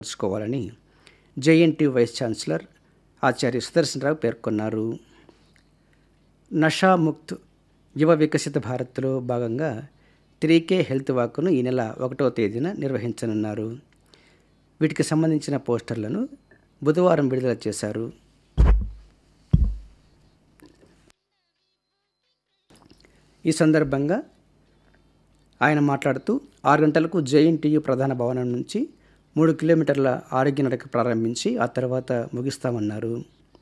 తెలుసుకోవాలని JNT vice chancellor ఆచార్య సుదర్శనరావు పేర్కొన్నారు నషాముక్త్ యువ వికసిత భారత్లో భాగంగా త్రీ కే హెల్త్ వాక్ను ఈ నెల ఒకటవ తేదీన నిర్వహించనున్నారు వీటికి సంబంధించిన పోస్టర్లను బుధవారం విడుదల చేశారు ఈ సందర్భంగా ఆయన మాట్లాడుతూ ఆరు గంటలకు జేఎన్టీయు ప్రధాన భవనం నుంచి మూడు కిలోమీటర్ల ఆరోగ్య నడక ప్రారంభించి ఆ తర్వాత ముగిస్తామన్నారు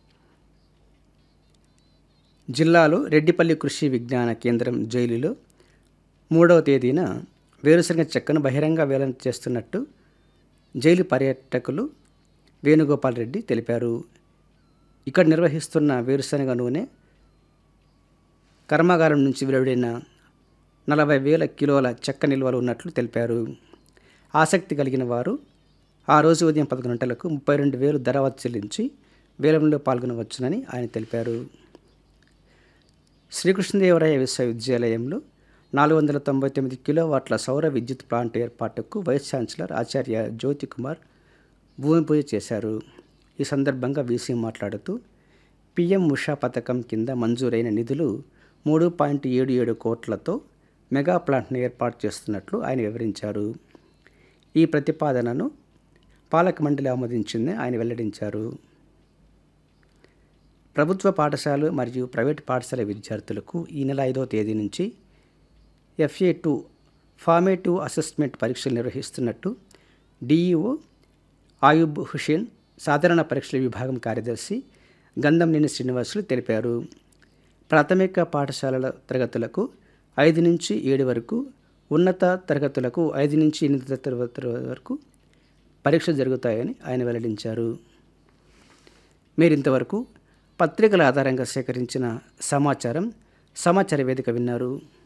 జిల్లాలో రెడ్డిపల్లి కృషి విజ్ఞాన కేంద్రం జైలులో మూడవ తేదీన వేరుశనగ చెక్కను బహిరంగ వేలం చేస్తున్నట్టు జైలు పర్యాటకులు వేణుగోపాల్ రెడ్డి తెలిపారు ఇక్కడ నిర్వహిస్తున్న వేరుశనగ నూనె కర్మాగారం నుంచి వెలువడిన నలభై వేల కిలోల చెక్క నిల్వలు ఉన్నట్లు తెలిపారు ఆసక్తి కలిగిన వారు ఆ రోజు ఉదయం పదకొండు గంటలకు ముప్పై రెండు వేలు ధర చెల్లించి వేలంలో పాల్గొనవచ్చునని ఆయన తెలిపారు శ్రీకృష్ణదేవరాయ విశ్వవిద్యాలయంలో నాలుగు వందల తొంభై తొమ్మిది కిలోవాట్ల సౌర విద్యుత్ ప్లాంట్ ఏర్పాటుకు వైస్ ఛాన్సలర్ ఆచార్య జ్యోతి కుమార్ భూమి పూజ చేశారు ఈ సందర్భంగా వీసీ మాట్లాడుతూ పిఎం ఉషా పథకం కింద మంజూరైన నిధులు మూడు పాయింట్ ఏడు ఏడు కోట్లతో మెగా ప్లాంట్ను ఏర్పాటు చేస్తున్నట్లు ఆయన వివరించారు ఈ ప్రతిపాదనను పాలక మండలి ఆమోదించిందని ఆయన వెల్లడించారు ప్రభుత్వ పాఠశాలలు మరియు ప్రైవేట్ పాఠశాల విద్యార్థులకు ఈ నెల ఐదవ తేదీ నుంచి ఎఫ్ఏ టూ ఫార్మేటివ్ అసెస్మెంట్ పరీక్షలు నిర్వహిస్తున్నట్టు డిఈఓ ఆయుబ్ హుషేన్ సాధారణ పరీక్షల విభాగం కార్యదర్శి గంధంనేని శ్రీనివాసులు తెలిపారు ప్రాథమిక పాఠశాలల తరగతులకు ఐదు నుంచి ఏడు వరకు ఉన్నత తరగతులకు ఐదు నుంచి ఎనిమిది తరగతుల వరకు పరీక్షలు జరుగుతాయని ఆయన వెల్లడించారు మీరు ఇంతవరకు పత్రికల ఆధారంగా సేకరించిన సమాచారం సమాచార వేదిక విన్నారు